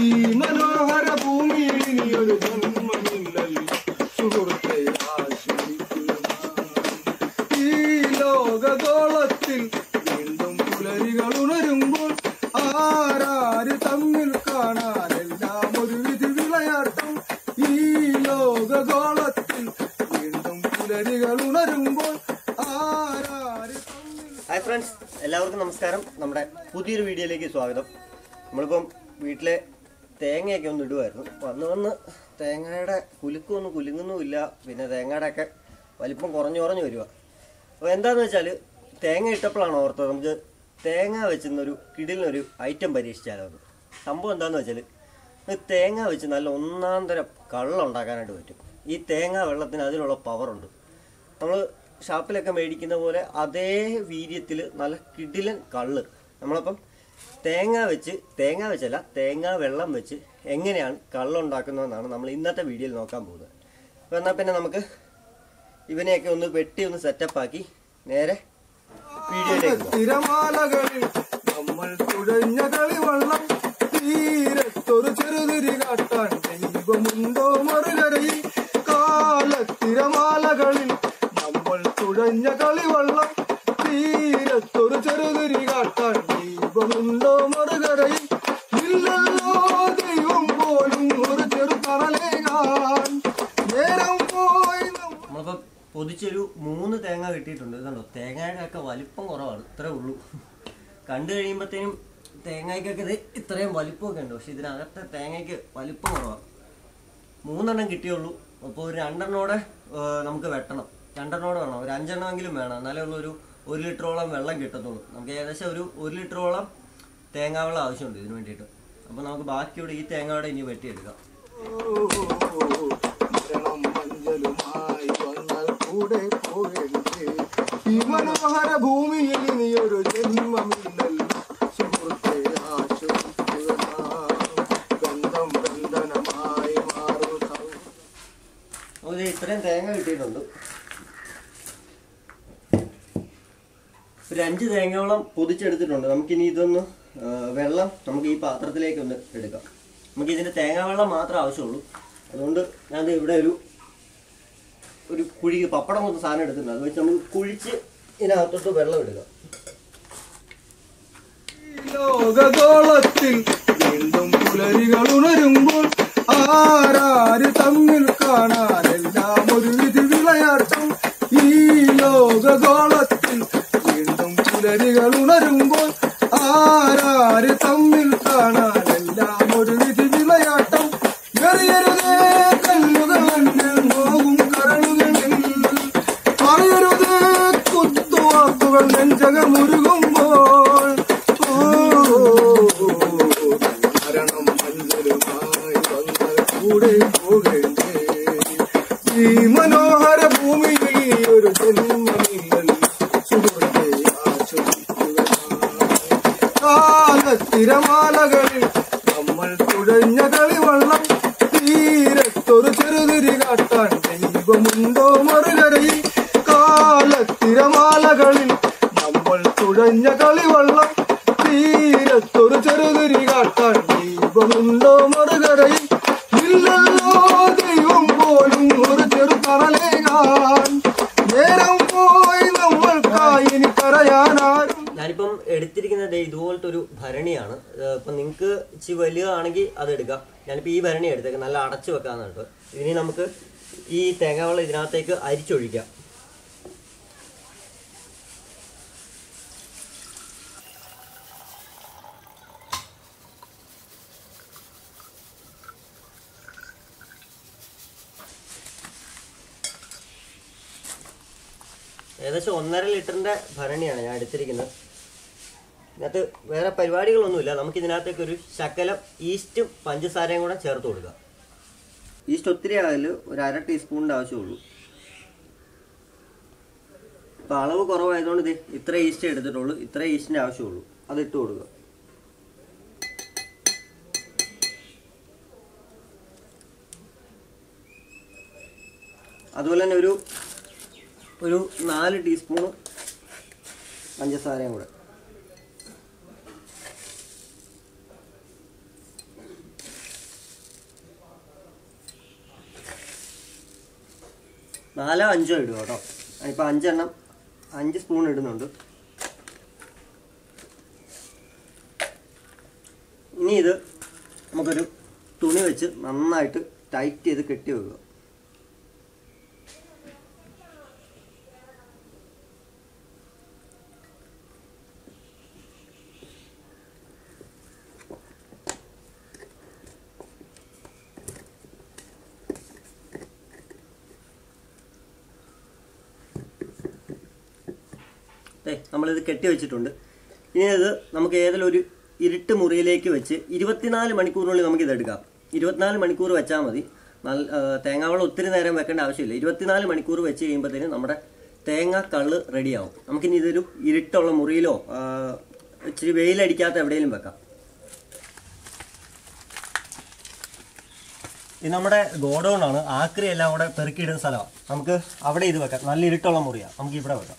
ഈ മനോഹര ഭൂമിയിൽ ഇനിയൊരു ജന്മമില്ലല്ലോ സുഹൃത്തെ ആശ്വസിക്കുക ഈ ലോകഗോളത്തിൽ വീണ്ടും പുലരികൾ ഉണരുമ്പോൾ ആരാര് തമ്മിൽ കാണാനെല്ലാം ഒരു വിധി വിളയാട്ടം ഈ ലോകഗോളത്തിൽ വീണ്ടും പുലരികൾ ഉണരുമ്പോൾ ആരാര് തമ്മിൽ ഹായ് ഫ്രണ്ട്സ് എല്ലാവർക്കും നമസ്കാരം നമ്മുടെ പുതിയൊരു വീഡിയോയിലേക്ക് സ്വാഗതം നമ്മളിപ്പം വീട്ടിലെ തേങ്ങയൊക്കെ ഒന്ന് ഇടുമായിരുന്നു വന്ന് വന്ന് തേങ്ങയുടെ കുലുക്കൊന്നും കുലുങ്ങുന്നുമില്ല പിന്നെ തേങ്ങയുടെ ഒക്കെ വലിപ്പം കുറഞ്ഞു കുറഞ്ഞു വരിക അപ്പോൾ എന്താണെന്ന് വെച്ചാൽ തേങ്ങ ഇട്ടപ്പോഴാണ് ഓർത്തത് നമുക്ക് തേങ്ങ വെച്ചൊരു കിടിലിനൊരു ഐറ്റം പരീക്ഷിച്ചാലോ അത് സംഭവം എന്താണെന്ന് വെച്ചാൽ നമുക്ക് തേങ്ങ വെച്ച് നല്ല ഒന്നാം തരം കള്ളം ഉണ്ടാക്കാനായിട്ട് പറ്റും ഈ തേങ്ങ വെള്ളത്തിന് അതിനുള്ള പവറുണ്ട് നമ്മൾ ഷാപ്പിലൊക്കെ മേടിക്കുന്ന പോലെ അതേ വീര്യത്തിൽ നല്ല കിടിലൻ കള്ള് നമ്മളപ്പം തേങ്ങ വെച്ച് തേങ്ങ വെച്ചല്ല തേങ്ങ വെള്ളം വെച്ച് എങ്ങനെയാണ് കള്ളുണ്ടാക്കുന്നതെന്നാണ് നമ്മൾ ഇന്നത്തെ വീഡിയോയിൽ നോക്കാൻ പോകുന്നത് അപ്പോൾ എന്നാൽ പിന്നെ നമുക്ക് ഇവനെയൊക്കെ ഒന്ന് വെട്ടി ഒന്ന് സെറ്റപ്പാക്കി നേരെ വീഡിയോയിലേക്ക് പോകാം തിരമാലകളിൽ നമ്മൾ തുഴഞ്ഞ കളിവള്ളം തീരത്തൊരു ചെറുതിരി കാട്ടാൻ ദൈവമുണ്ടോ മറുകരയിൽ കാലത്തിരമാലകളിൽ നമ്മൾ തുഴഞ്ഞ കളിവള്ളം തീരത്തൊരു ചെറുതിരി കാട്ടാൻ ദൈവമുണ്ടോ മറുകരയിൽ ഇല്ലല്ലോ ദൈവം പോലും ഒരു ചെറു തറലേകാൻ നേരം പോയി നമ്മൾ നമ്മളിപ്പോൾ പൊതിച്ചൊരു മൂന്ന് തേങ്ങ കിട്ടിയിട്ടുണ്ട് ഇതുണ്ടോ തേങ്ങയുടെ ഒക്കെ വലിപ്പം കുറവാണ് ഇത്രേ ഉള്ളൂ കണ്ടു കഴിയുമ്പോഴത്തേനും തേങ്ങയ്ക്കൊക്കെ ഇത് ഇത്രയും വലിപ്പമൊക്കെ ഉണ്ട് പക്ഷെ ഇതിനകത്തെ തേങ്ങയ്ക്ക് വലിപ്പം കുറവാണ് മൂന്നെണ്ണം കിട്ടിയുള്ളൂ അപ്പോൾ ഒരു രണ്ടെണ്ണോടെ ആ, നമുക്ക് വെട്ടണം രണ്ടെണ്ണോടെ വേണം ഒരു അഞ്ചെണ്ണമെങ്കിലും വേണം എന്നാലേ ഉള്ളൂ ഒരു ഒരു ലിറ്ററോളം വെള്ളം കിട്ടത്തുള്ളൂ നമുക്ക് ഏകദേശം ഒരു ഒരു ലിറ്ററോളം തേങ്ങാ വെള്ളം ആവശ്യമുണ്ട് ഇതിന് വേണ്ടിയിട്ട് അപ്പോൾ നമുക്ക് ബാക്കിയോടെ ഈ തേങ്ങയോടെ ഇനി വെട്ടിയെടുക്കാം മരണം മഞ്ചലുമായി വന്നാൽ കൂടെ പോകരുതേ ഈ മനോഹര ഭൂമിയിൽ ഇനിയൊരു ജന്മമില്ലല്ലോ സുഹൃത്തെ ആശ്വസിക്കുക ബന്ധം ബന്ധനമായി മാറും സൗ- നമുക്ക് ഇത്രയും തേങ്ങ കിട്ടിയിട്ടുണ്ട് ഒരു അഞ്ച് തേങ്ങയോളം പൊതിച്ചെടുത്തിട്ടുണ്ട് നമുക്കിനി ഇതൊന്ന് ആ, വെള്ളം നമുക്ക് ഈ പാത്രത്തിലേക്ക് ഒന്ന് എടുക്കാം നമുക്ക് ഇതിന്റെ തേങ്ങാ വെള്ളം മാത്രമേ ആവശ്യമുള്ളൂ അതുകൊണ്ട് ഞാൻ ദേ ഇവിടെ ഒരു ഒരു കുഴി പപ്പടം കൊണ്ട് സാധനം എടുത്തിട്ടുണ്ട് അത് വെച്ച് നമുക്ക് കുഴിച്ച് ഇതിനകത്തോട്ട് വെള്ളം എടുക്കാം ഈ ലോകഗോളത്തിൽ വീണ്ടും പുലരികൾ ഉണരുമ്പോൾ ആരാര് തമ്മിൽ കാണാനെല്ലാം ഒരു വിധി വിളയാട്ടം ഈ ലോകഗോളത്തിൽ വീണ്ടും പുലരികൾ ഉണരുമ്പോൾ ആരാര് തമ്മിൽ കാണാനെല്ലാം ഒരു വിധി വിളയാട്ടം എറിയരുതേ കല്ലുകൾ എന്നിൽ നോകും കരളുകളിൽ പറയരുതേ കുത്തുവാക്കുകൾ നെഞ്ചകമുരുകുമ്പോൾ ഓ, മരണം മഞ്ചലുമായി വന്നാൽ കൂടെ പോകേണ്ടേ ഈ മനോഹര ഭൂമിയിൽ ഈ ഒരു ജന്മമില്ലല്ലോ സുഹൃത്തെ ആശ്വസിക്കുക കാലത്തിരമാലകളിൽ നമ്മൾ തുഴഞ്ഞ കളിവള്ളം തീരത്തൊരു ചെറുതിരി കാട്ടാൻ ദൈവമുണ്ടോ മറുകരയിൽ കാലത്തിരമാലകളിൽ നമ്മൾ തുഴഞ്ഞ കളിവള്ളം തീരത്തൊരു ചെറുതിരി കാട്ടാൻ ദൈവമുണ്ടോ മറുകരയിൽ ഇല്ലല്ലോ ദൈവം പോലും ഒരു ചെറു തറലേകാൻ നേരം പോയി നമ്മൾക്കായി ഇനി കരയാനാരും ഞാനിപ്പം എടുത്തിരിക്കുന്നത് ഇതുപോലത്തെ ഒരു ഭരണിയാണ് ഏഹ് ഇപ്പം നിങ്ങൾക്ക് ഇച്ചിരി വലുതാണെങ്കിൽ അത് എടുക്കാം ഞാനിപ്പോൾ ഈ ഭരണി എടുത്തേക്ക് നല്ല അടച്ചു വെക്കാന്നുണ്ട് ഇനി നമുക്ക് ഈ തേങ്ങാവെള്ളം ഇതിനകത്തേക്ക് അരിച്ചൊഴിക്കാം ഏകദേശം ഒന്നര ലിറ്ററിന്റെ ഭരണിയാണ് ഞാൻ എടുത്തിരിക്കുന്നത് ഇതിനകത്ത് വേറെ പരിപാടികളൊന്നുമില്ല നമുക്ക് ഇതിനകത്തേക്ക് ഒരു ശകലം ഈസ്റ്റും പഞ്ചസാരയും കൂടെ ചേർത്ത് കൊടുക്കുക ഈസ്റ്റ് ഒത്തിരി ആയാൽ ഒരു അര ടീസ്പൂണിൻ്റെ ആവശ്യമുള്ളൂ ഇപ്പം അളവ് കുറവായതുകൊണ്ട് ഇത് ഇത്ര ഈസ്റ്റ് എടുത്തിട്ടുള്ളൂ ഇത്ര ഈസ്റ്റിൻ്റെ ആവശ്യമുള്ളൂ അത് ഇട്ട് കൊടുക്കുക അതുപോലെ തന്നെ ഒരു ഒരു നാല് ടീസ്പൂൺ പഞ്ചസാരയും കൂടെ നാലോ അഞ്ചോ ഇടുക കേട്ടോ ഇപ്പം അഞ്ചെണ്ണം അഞ്ച് സ്പൂൺ ഇടുന്നുണ്ട് ഇനി ഇത് നമുക്കൊരു തുണി വെച്ച് നന്നായിട്ട് ടൈറ്റ് ചെയ്ത് കെട്ടി വെക്കുക ദേ, നമ്മളിത് കെട്ടി വെച്ചിട്ടുണ്ട് ഇനി ഇത് നമുക്ക് ഏതെങ്കിലും ഒരു ഇരുട്ട് മുറിയിലേക്ക് വെച്ച് ഇരുപത്തിനാല് മണിക്കൂറിനുള്ളിൽ നമുക്ക് ഇത് എടുക്കാം ഇരുപത്തിനാല് മണിക്കൂർ വെച്ചാൽ മതി നല്ല ആ, തേങ്ങാവെള്ളം ഒത്തിരി നേരം വെക്കേണ്ട ആവശ്യമില്ല ഇരുപത്തിനാല് മണിക്കൂർ വെച്ച് കഴിയുമ്പോഴത്തേനും നമ്മുടെ തേങ്ങ കള്ള് റെഡിയാവും നമുക്കിനി ഇതൊരു ഇരുട്ടുള്ള മുറിയിലോ ആ, ഇച്ചിരി വെയിലടിക്കാത്ത എവിടെയെങ്കിലും വെക്കാം ഇത് നമ്മുടെ ഗോഡൗൺ ആണ് ആക്രി എല്ലാം കൂടെ പെറുക്കിയിടുന്ന സ്ഥലമാണ് നമുക്ക് അവിടെ ഇത് വെക്കാം നല്ല ഇരുട്ടുള്ള മുറിയാണ് നമുക്ക് ഇവിടെ വെക്കാം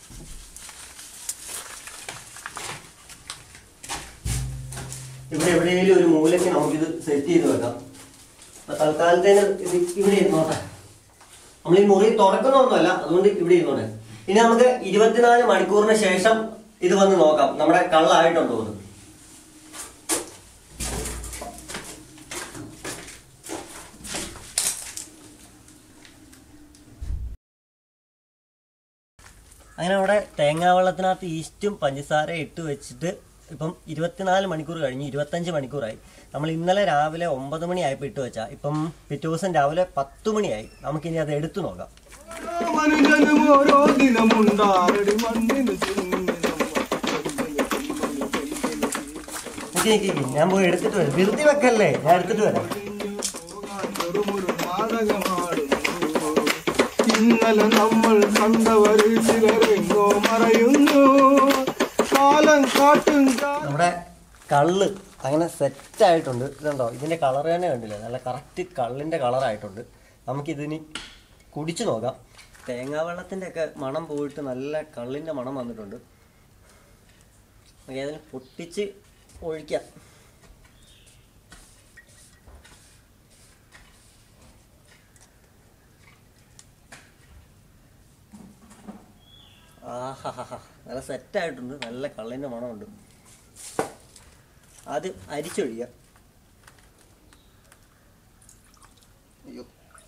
ഇവിടെ എവിടെയെങ്കിലും ഒരു മൂലയ്ക്ക് നമുക്കിത് സെറ്റ് ചെയ്ത് വെക്കാം അപ്പൊ തൽക്കാലത്തേന് ഇത് ഇവിടെ ഇരുന്നോട്ടെ നമ്മൾ ഈ മുറി തുറക്കുന്നൊന്നുമല്ല അതുകൊണ്ട് ഇവിടെ ഇരുന്നോട്ടെ ഇനി നമുക്ക് ഇരുപത്തിനാല് മണിക്കൂറിന് ശേഷം ഇത് വന്ന് നോക്കാം നമ്മുടെ കള്ളായിട്ടുണ്ടോ എന്ന് അങ്ങനെ അവിടെ തേങ്ങാവെള്ളത്തിനകത്ത് ഈസ്റ്റും പഞ്ചസാര ഇട്ട് വെച്ചിട്ട് ഇപ്പം ഇരുപത്തിനാല് മണിക്കൂർ കഴിഞ്ഞ് ഇരുപത്തഞ്ച് മണിക്കൂറായി നമ്മൾ ഇന്നലെ രാവിലെ ഒമ്പത് മണിയായപ്പോൾ ഇട്ട് വെച്ചാൽ ഇപ്പം പിറ്റേ ദിവസം രാവിലെ പത്ത് മണിയായി നമുക്കിനി അത് എടുത്തു നോക്കാം മനുഷ്യനും ഓരോ ദിനമുണ്ടാറടി മണ്ണിന് ചിന്നി നിക്ക് നിക്ക് നിക്ക്. ഞാൻ പോയി എടുത്തിട്ട് വരാം ധൃതി വെക്കല്ലേ ഞാൻ എടുത്തിട്ട് വരാം വെറുമൊരു നാടകമാടുന്നു ഇന്നലെ നമ്മൾ കണ്ടവര് ചിലരെങ്ങോ മറയുന്നു കാലം കാട്ടും കാ- നമ്മുടെ കള്ള് അങ്ങനെ സെറ്റ് ആയിട്ടുണ്ട് ഇതുണ്ടോ ഇതിന്റെ കളർ തന്നെ കണ്ടില്ലേ നല്ല കറക്റ്റ് കള്ളിന്റെ കളറായിട്ടുണ്ട് നമുക്കിതിനി കുടിച്ചു നോക്കാം തേങ്ങാവെള്ളത്തിന്റെ ഒക്കെ മണം പോയിട്ട് നല്ല കള്ളിന്റെ മണം വന്നിട്ടുണ്ട് നമുക്ക് ഏതായാലും പൊട്ടിച്ച് ഒഴിക്കാം ആഹാ നല്ല സെറ്റായിട്ടുണ്ട് നല്ല കള്ളിന്റെ മണമുണ്ട് ആദ്യം അരിച്ചൊഴിക്കുക അയ്യോ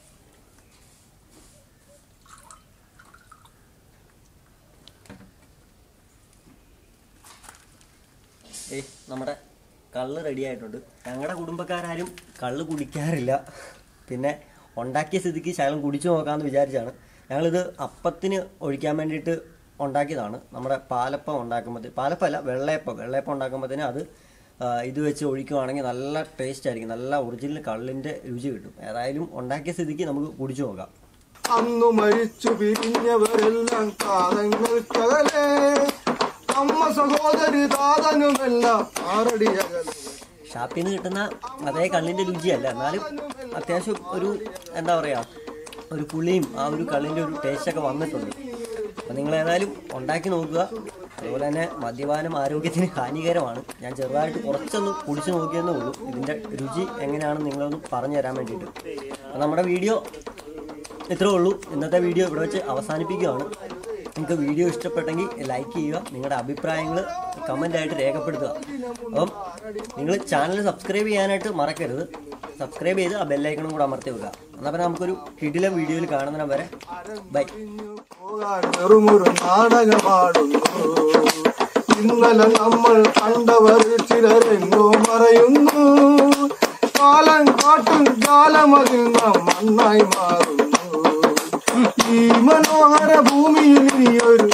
ഏയ് നമ്മുടെ കള്ള് റെഡി ആയിട്ടുണ്ട് ഞങ്ങളുടെ കുടുംബക്കാരും കള്ള് കുടിക്കാറില്ല പിന്നെ ഉണ്ടാക്കിയ സ്ഥിതിക്ക് ശകലം കുടിച്ചു നോക്കാമെന്ന് വിചാരിച്ചാണ് ഞങ്ങളിത് അപ്പത്തിന് ഒഴിക്കാൻ വേണ്ടിയിട്ട് ഉണ്ടാക്കിയതാണ് നമ്മുടെ പാലപ്പം ഉണ്ടാക്കുമ്പോൾ പാലപ്പമല്ല വെള്ളയപ്പം വെള്ളയപ്പം ഉണ്ടാക്കുമ്പോഴത്തേനും അത് ആ, ഇത് വെച്ച് ഒഴിക്കുവാണെങ്കിൽ നല്ല ടേസ്റ്റ് ആയിരിക്കും നല്ല ഒറിജിനൽ കള്ളിൻ്റെ രുചി കിട്ടും ഏതായാലും ഉണ്ടാക്കിയ സ്ഥിതിക്ക് നമുക്ക് കുടിച്ചു നോക്കാം അന്നു മരിച്ചു പിരിഞ്ഞവരെല്ലാം കാലങ്ങൾക്കകലെ അമ്മ സഹോദരി താതനുമെല്ലാം ആറടിയകലെ ഷാപ്പിൽ നിന്ന് കിട്ടുന്ന അതേ കള്ളിൻ്റെ രുചിയല്ല എന്നാലും അത്യാവശ്യം ഒരു എന്താ പറയുക ഒരു പുളിയും ആ ഒരു കള്ളിൻ്റെ ഒരു ടേസ്റ്റൊക്കെ വന്നിട്ടുണ്ട് അപ്പം നിങ്ങൾ ഏതായാലും ഉണ്ടാക്കി നോക്കുക അതുപോലെ തന്നെ മദ്യപാനം ആരോഗ്യത്തിന് ഹാനികരമാണ് ഞാൻ ചെറുതായിട്ട് കുറച്ചൊന്ന് കുടിച്ചു നോക്കിയെന്നേ ഉള്ളൂ ഇതിൻ്റെ രുചി എങ്ങനെയാണെന്ന് നിങ്ങളൊന്ന് പറഞ്ഞു തരാൻ വേണ്ടിയിട്ട് അപ്പം നമ്മുടെ വീഡിയോ ഇത്രേ ഉള്ളൂ ഇന്നത്തെ വീഡിയോ ഇവിടെ വെച്ച് അവസാനിപ്പിക്കുകയാണ് നിങ്ങൾക്ക് വീഡിയോ ഇഷ്ടപ്പെട്ടെങ്കിൽ ലൈക്ക് ചെയ്യുക നിങ്ങളുടെ അഭിപ്രായങ്ങൾ കമൻ്റായിട്ട് രേഖപ്പെടുത്തുക അപ്പം നിങ്ങൾ ചാനൽ സബ്സ്ക്രൈബ് ചെയ്യാനായിട്ട് മറക്കരുത് സബ്സ്ക്രൈബ് ചെയ്ത് ആ ബെല്ലൈക്കണും കൂടെ അമർത്തി വെക്കുക എന്നാൽ പിന്നെ നമുക്കൊരു കിടിലം വീഡിയോയിൽ കാണുന്നതിനം വരെ ബൈ പിരിഞ്ഞു പോകാൻ വെറുമൊരു നാടകമാടുന്നു ഇന്നലെ നമ്മൾ കണ്ടവർ ചിലരെങ്ങോ മറയുന്നു കാലം കാട്ടും കാലമതിൽ നാം മണ്ണായി മാറുന്നു ഈ മനോഹര ഭൂമിയിൽ ഇനിയൊരു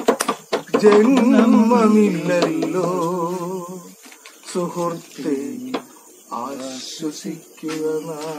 ജന്മമില്ലല്ലോ സുഹൃത്തെ ആശ്വസിക്കുക നാം